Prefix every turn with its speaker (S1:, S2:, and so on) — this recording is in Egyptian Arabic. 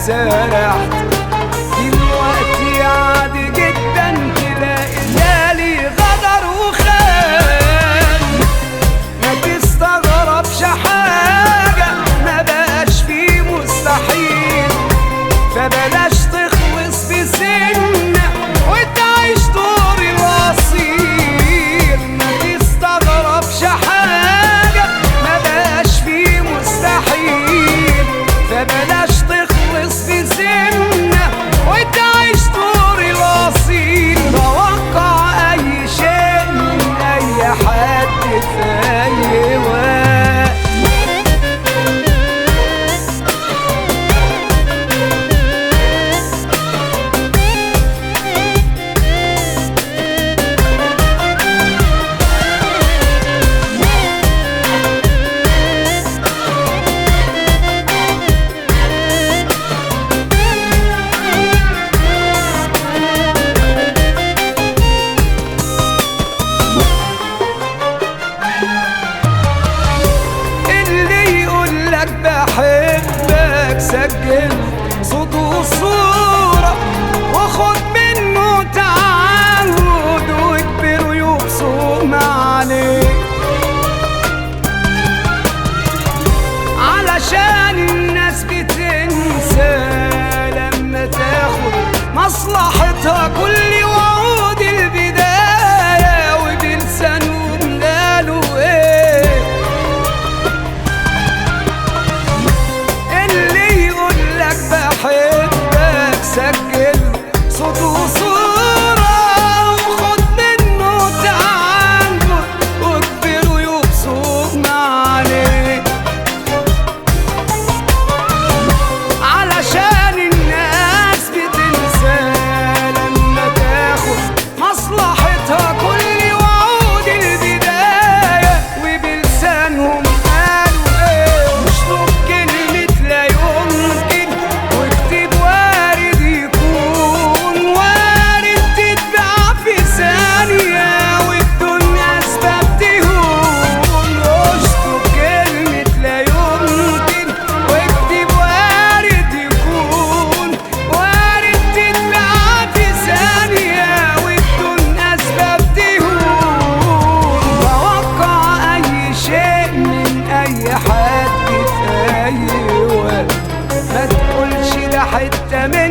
S1: سرحت دلوقتي عادي جدا تلاقي جالي غدر وخان ما تستغربش حاجة ما بقاش فيه مستحيل فبلاش تخلص في سنة وتعيش طول الوصيل ما تستغربش حاجة ما بقاش فيه مستحيل فبلاش تخلص في سنة وتعيش طول الوصيل توقع أي شيء من أي حد في أي وقت اللي يقول لك بحبك سجل صوت وصورة وخد منه تعهد واكبر ويبصم عليك علشان الناس بتنسى لما تاخد مصلحتها كل وعود البداية وبلسانهم قالوا ايه اللي يقول لك بحبك سجل صوت وصورة وخد منه تعهد واكبر ويبصم عليك علشان الناس بتنسى لما تاخد مصلحتها كل وعود البداية وبلسانهم قالوا ايه اشطب كلمة لا يمكن واكتب وارد يكون وارد تتباع في ثانية وبدون أسباب تهون اشطب كلمة لا يمكن واكتب وارد يكون وارد تتباع في ثانية وبدون أسباب تهون توقع أي شيء من أي حد في أي وقت ما تقولش ده حتة من